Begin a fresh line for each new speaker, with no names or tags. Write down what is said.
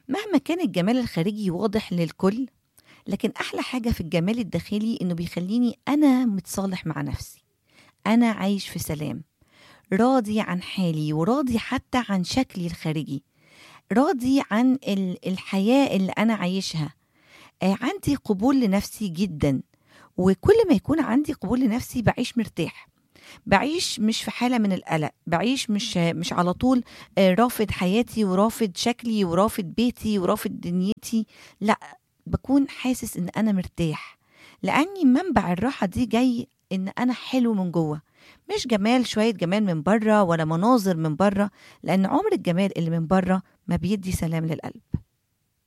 مهما كان الجمال الخارجي واضح للكل لكن أحلى حاجة في الجمال الداخلي إنه بيخليني أنا متصالح مع نفسي أنا عايش في سلام راضي عن حالي وراضي حتى عن شكلي الخارجي راضي عن ال- الحياة اللي أنا عايشها آه، عندي قبول لنفسي جدا وكل ما يكون عندي قبول لنفسي بعيش مرتاح بعيش مش في حالة من القلق بعيش مش مش على طول آه، رافض حياتي ورافض شكلي ورافض بيتي ورافض دنيتي لا بكون حاسس ان انا مرتاح لاني منبع الراحة دي جاي ان انا حلو من جوه مش جمال شوية جمال من بره ولا مناظر من بره لان عمر الجمال اللي من بره ما بيدي سلام للقلب